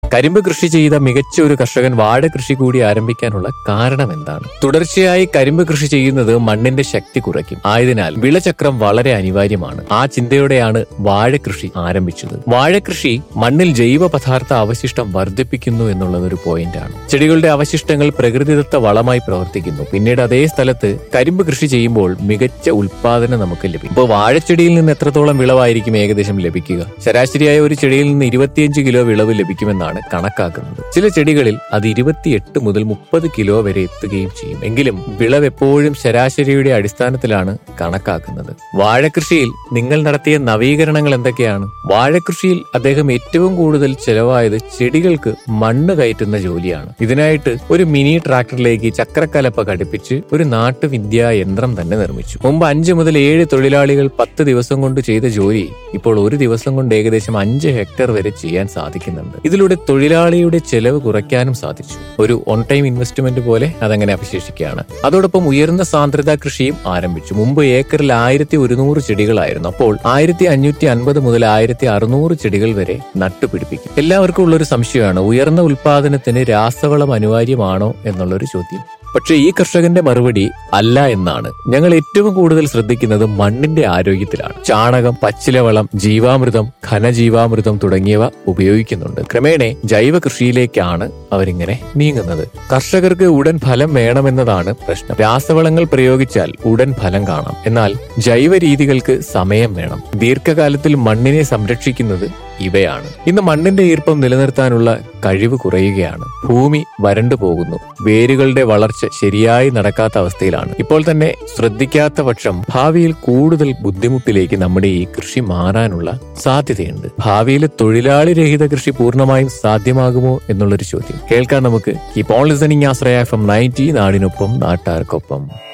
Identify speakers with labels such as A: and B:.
A: കരിമ്പ് കൃഷി ചെയ്ത മികച്ച ഒരു കർഷകൻ വാഴ കൃഷി കൂടി ആരംഭിക്കാനുള്ള കാരണം എന്താണ് തുടർച്ചയായി കരിമ്പ് കൃഷി ചെയ്യുന്നത് മണ്ണിന്റെ ശക്തി കുറയ്ക്കും ആയതിനാൽ വിളചക്രം വളരെ അനിവാര്യമാണ് ആ ചിന്തയോടെയാണ് വാഴ കൃഷി ആരംഭിച്ചത് വാഴ കൃഷി മണ്ണിൽ ജൈവ പദാർത്ഥ അവശിഷ്ടം വർദ്ധിപ്പിക്കുന്നു എന്നുള്ളത് ഒരു പോയിന്റാണ് ചെടികളുടെ അവശിഷ്ടങ്ങൾ പ്രകൃതിദത്ത വളമായി പ്രവർത്തിക്കുന്നു പിന്നീട് അതേ സ്ഥലത്ത് കരിമ്പ് കൃഷി ചെയ്യുമ്പോൾ മികച്ച ഉൽപാദനം നമുക്ക് ലഭിക്കും ഇപ്പോൾ വാഴച്ചെടിയിൽ നിന്ന് എത്രത്തോളം വിളവായിരിക്കും ഏകദേശം ലഭിക്കുക ശരാശരിയായ ഒരു ചെടിയിൽ നിന്ന് ഇരുപത്തിയഞ്ച് കിലോ വിളവ് ലഭിക്കുമെന്നാണ് കണക്കാക്കുന്നത് ചില ചെടികളിൽ അത് ഇരുപത്തിയെട്ട് മുതൽ മുപ്പത് കിലോ വരെ എത്തുകയും ചെയ്യും എങ്കിലും വിളവ് എപ്പോഴും ശരാശരിയുടെ അടിസ്ഥാനത്തിലാണ് കണക്കാക്കുന്നത് വാഴകൃഷിയിൽ നിങ്ങൾ നടത്തിയ നവീകരണങ്ങൾ എന്തൊക്കെയാണ് വാഴകൃഷിയിൽ അദ്ദേഹം ഏറ്റവും കൂടുതൽ ചെലവായത് ചെടികൾക്ക് മണ്ണ് കയറ്റുന്ന ജോലിയാണ് ഇതിനായിട്ട് ഒരു മിനി ട്രാക്ടറിലേക്ക് ചക്രക്കലപ്പ ഘടിപ്പിച്ച് ഒരു നാട്ടുവിദ്യാ യന്ത്രം തന്നെ നിർമ്മിച്ചു മുമ്പ് അഞ്ച് മുതൽ ഏഴ് തൊഴിലാളികൾ പത്ത് ദിവസം കൊണ്ട് ചെയ്ത ജോലി ഇപ്പോൾ ഒരു ദിവസം കൊണ്ട് ഏകദേശം അഞ്ച് ഹെക്ടർ വരെ ചെയ്യാൻ സാധിക്കുന്നുണ്ട് ഇതിലൂടെ തൊഴിലാളിയുടെ ചെലവ് കുറയ്ക്കാനും സാധിച്ചു ഒരു ഓൺ ടൈം ഇൻവെസ്റ്റ്മെന്റ് പോലെ അതങ്ങനെ അവശേഷിക്കുകയാണ് അതോടൊപ്പം ഉയർന്ന സാന്ദ്രതാ കൃഷിയും ആരംഭിച്ചു മുമ്പ് ഏക്കറിൽ ആയിരത്തി ഒരുന്നൂറ് ചെടികളായിരുന്നു അപ്പോൾ ആയിരത്തി അഞ്ഞൂറ്റി അൻപത് മുതൽ ആയിരത്തി അറുന്നൂറ് ചെടികൾ വരെ നട്ടുപിടിപ്പിക്കും എല്ലാവർക്കും ഉള്ളൊരു സംശയമാണ് ഉയർന്ന ഉൽപാദനത്തിന് രാസവളം അനിവാര്യമാണോ എന്നുള്ളൊരു ചോദ്യം പക്ഷേ ഈ കർഷകന്റെ മറുപടി അല്ല എന്നാണ് ഞങ്ങൾ ഏറ്റവും കൂടുതൽ ശ്രദ്ധിക്കുന്നത് മണ്ണിന്റെ ആരോഗ്യത്തിലാണ് ചാണകം പച്ചിലവളം ജീവാമൃതം ഘനജീവാമൃതം തുടങ്ങിയവ ഉപയോഗിക്കുന്നുണ്ട് ക്രമേണ ജൈവ കൃഷിയിലേക്കാണ് അവരിങ്ങനെ നീങ്ങുന്നത് കർഷകർക്ക് ഉടൻ ഫലം വേണമെന്നതാണ് പ്രശ്നം രാസവളങ്ങൾ പ്രയോഗിച്ചാൽ ഉടൻ ഫലം കാണാം എന്നാൽ ജൈവ രീതികൾക്ക് സമയം വേണം ദീർഘകാലത്തിൽ മണ്ണിനെ സംരക്ഷിക്കുന്നത് ഇവയാണ് ഇന്ന് മണ്ണിന്റെ ഈർപ്പം നിലനിർത്താനുള്ള കഴിവ് കുറയുകയാണ് ഭൂമി വരണ്ടു പോകുന്നു വേരുകളുടെ വളർച്ച ശരിയായി നടക്കാത്ത അവസ്ഥയിലാണ് ഇപ്പോൾ തന്നെ ശ്രദ്ധിക്കാത്ത പക്ഷം ഭാവിയിൽ കൂടുതൽ ബുദ്ധിമുട്ടിലേക്ക് നമ്മുടെ ഈ കൃഷി മാറാനുള്ള സാധ്യതയുണ്ട് ഭാവിയിൽ തൊഴിലാളി രഹിത കൃഷി പൂർണ്ണമായും സാധ്യമാകുമോ എന്നുള്ളൊരു ചോദ്യം കേൾക്കാൻ നമുക്ക് keep on listening Ashraya F M ninety നാടിനൊപ്പം നാട്ടാർക്കൊപ്പം